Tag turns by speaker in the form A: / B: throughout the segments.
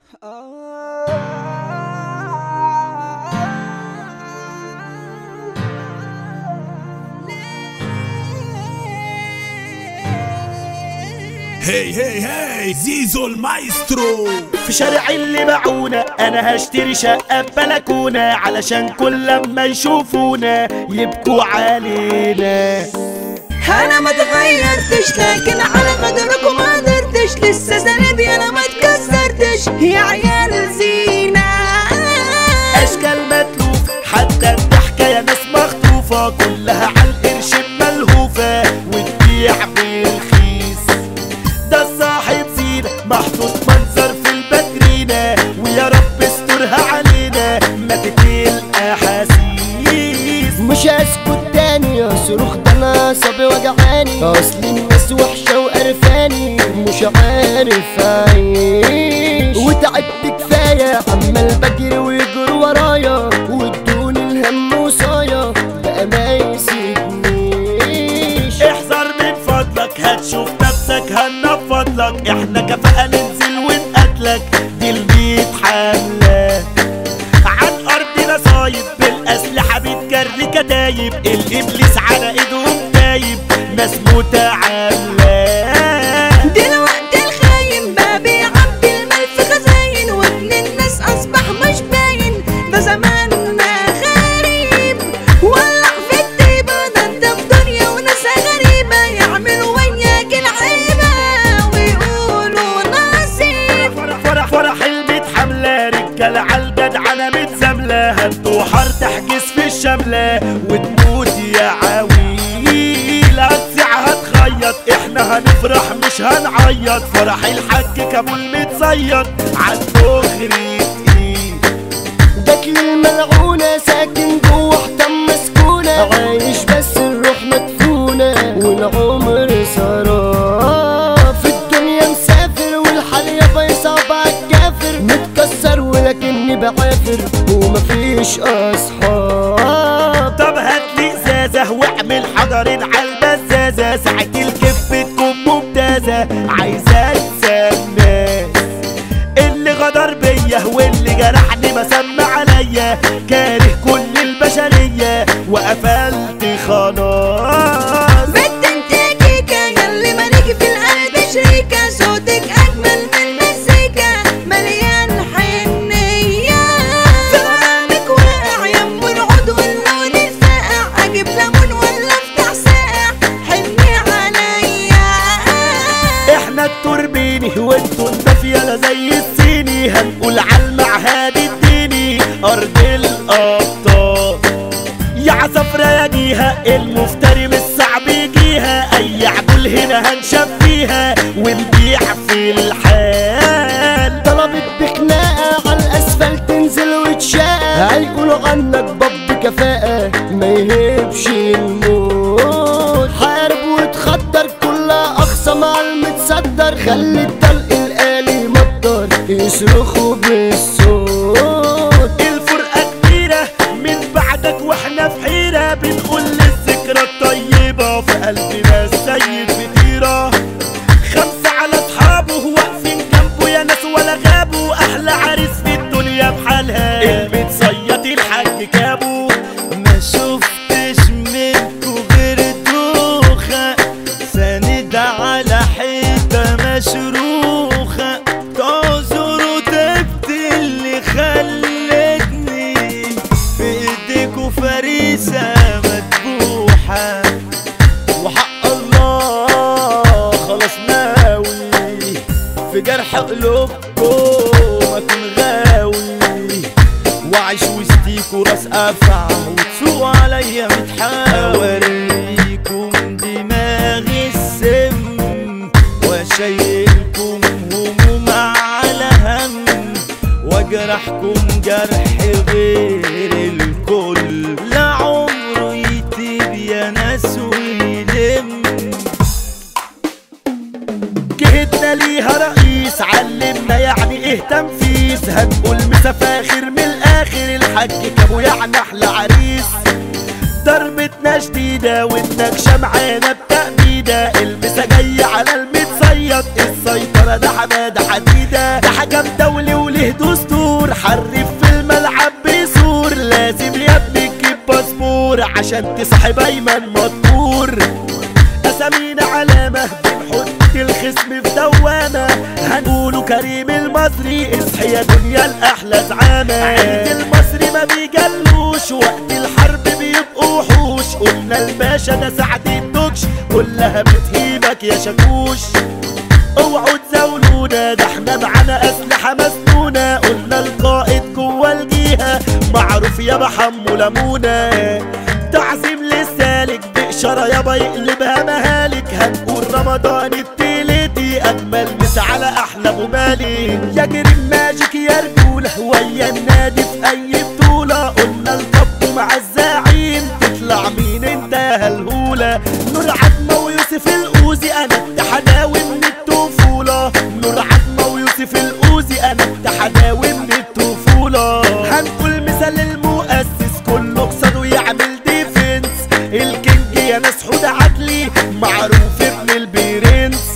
A: هي هي هي زيزو المايسترو
B: في شارع اللي باعونا انا هشتري شقة ببلكونة علشان كل لما يشوفونا يبكوا علينا
C: انا ما تغيرتش لكن على قدركم ما قدرتش لسه سندي انا ما اتكسرتش يا عيال زينة
B: اشكال متلوف حتى الضحكة يا ناس مخطوفة كلها على القرش ملهوفة وتبيع بالخيس ده الصاحب زينة محطوط منظر في الباترينا ويا رب استرها علينا ما تتقل احاسيس
D: مش هسكت تاني اصرخ ده انا صبي وجعاني اصل الناس وحشة وقرفاني مش عارف اعيش وتعبت كفاية عمال بجري ويجروا ورايا وادوني الهم وصايا بقى ما يسيبنيش
B: احذر من فضلك هتشوف نفسك هنفض لك احنا كفاءة ننزل ونقتلك دي الميت حملة عن ارضنا صايب بالاسلحة بتجري كتايب الابليس على ايدهم تايب ناس متعاملة
C: دلوقتي الخاين بقى بيعبي المال في خزاين وابن الناس اصبح مش باين ده زماننا غريب ولع في الطيبة ده انت في دنيا وناس غريبة يعملوا وياك العيبة ويقولوا نصيب
B: فرح فرح فرح البيت حملة رجالة عالجدعنة متزاملة هتوحر تحجز في الشملة وتموت يا عويل هتسيع هتخيط احنا هنفرح مش هنعيط فرح الحاج كابول متصيط عالدغري تقيل
D: جاتلي الملعونة ساكن جوه حتم مسكونة عايش بس الروح مدفونة والعمر سراب في الدنيا مسافر والحال يابا يصعب عالكافر متكسر ولكني بعافر ومفيش أصحاب
B: طب هاتلي ازازة واعمل حجرين عالبزازة ساعة الكف تكون ممتازة عايزة انسى الناس اللي غدر بيا واللي جرحني ما سمى عليا كاره كل البشرية وقفلت خلاص
C: بنت انت كيكة ياللي مالك في القلب شريكة صوتك اجمل من المزيكا مليان حنية في غرامك واقع يم العود واللون الفاقع اجيب ليمون ولا افتح ساقع حني عليا
B: احنا التوربيني وانتوا الدافية زي الصيني هنقول عالمعهد الديني ارض الابطال يا عصفرة يا جيها المفتري مش صعب يجيها اي عدول هنا هنشف فيها ونبيع في الحال
D: طلبت بخناقة على الأسفل تنزل وتشاقى هيقولوا عنك باب كفاءة ما يهبش الموت حارب وتخدر كلها أقصى مع المتصدر خلي الدلق الآلي مطر يصرخوا بالصوت
B: الفرقة كبيرة من بعدك واحنا في حيرة بنقول للذكرى الطيبة في قلبنا السيد بطيرة خمسة على اصحابه واقفين جنبه يا ناس ولا غابوا احلى عريس في الدنيا بحالها المتصيط الحاج كابو
E: ما شفتش منكو غير دوخة ساند على حيطة مشروخة تعذر وتبت اللي خلتني في ايديكوا فريسة مدبوحة وحق الله خلاص ناوي في جرح قلوبكم اكون غاوي وعيش وسطيكوا راس افع وتسوق عليا متحاول اوريكم دماغي السم واشيلكم هموم على هم واجرحكم جرح غير الكل لا عمره يطيب يا ناس ويلم
B: جهتنا ليها رئيس علمنا يعني ايه تنفيذ هنقول مسافاخر من الاخر الحاج كابو يعني احلى عريس ضربتنا شديدة والنكشة معانا بتأبيدة المسا جاي على المتصيد السيطرة ده حمادة حديدة ده حكم دولي وله دستور حرف في الملعب بيصور لازم يا ابني تجيب باسبور عشان تصاحب ايمن مذكور اسامينا علامة بنحط الخصم في دوامة هنقوله كريم المصري اصحي يا دنيا الاحلى زعامة عيد المصري ما بيجلوش وقت الحرب بيبقوا وحوش قلنا الباشا ده سعد الدكش كلها بتهيبك يا شاكوش اوعوا تزاولونا ده احنا معانا اسلحه مسنونه قلنا القائد جوه الجيهه معروف يابا حمو لمونه تعظيم للسالك بإشارة يابا يقلبها مهالك هنقول رمضان التلاتي أجمل مس على أحلى أبو مالك يا جريم ماجيك يا رجولة ويا النادي في أي بطولة قلنا الكب مع الزعيم تطلع مين انت هالهولة نور عتمة ويوسف الأوزي أنا التحداوي من الطفولة نور عتمة ويوسف الأوزي أنا التحداوي من الطفولة هنقول مثال المؤسس كله قصده يعمل ديفنس الكينج يا ناس حود عدلي معروف ابن البرنس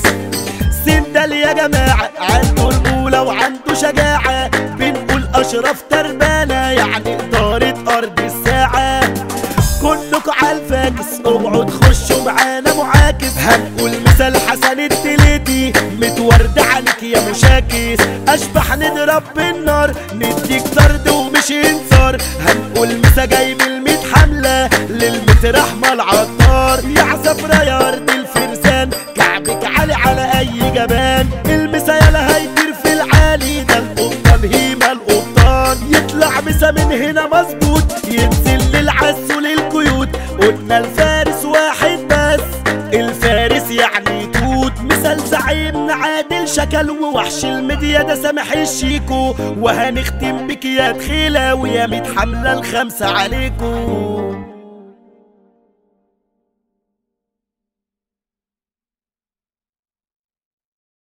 B: سندل يا جماعة عنده رجولة وعنده شجاعة بنقول أشرف تربانة يعني إدارة أرض الساعة كلكوا عالفاكس اوعوا تخشوا معانا معاكس هنقول مثال حسن التلاتي متورد عليك يا مشاكس اشبح نضرب بالنار نديك طرد ومش انصار هنقول مسا جاي من الميت حملة للميت رحمة العطار يا عصفرة يا ارض الفرسان كعبك عالي على اي جبان المسا يالا هيطير في العالي ده القبطان هيما القبطان يطلع مسا من هنا مظبوط ينزل للعز وللقيود قلنا الفارس واحد بس الفارس يعني توت مثال زعيمنا عادل شكل ووحش الميديا ده سامح الشيكو وهنختم بك يا دخيلة ويا ميت حملة الخمسة عليكو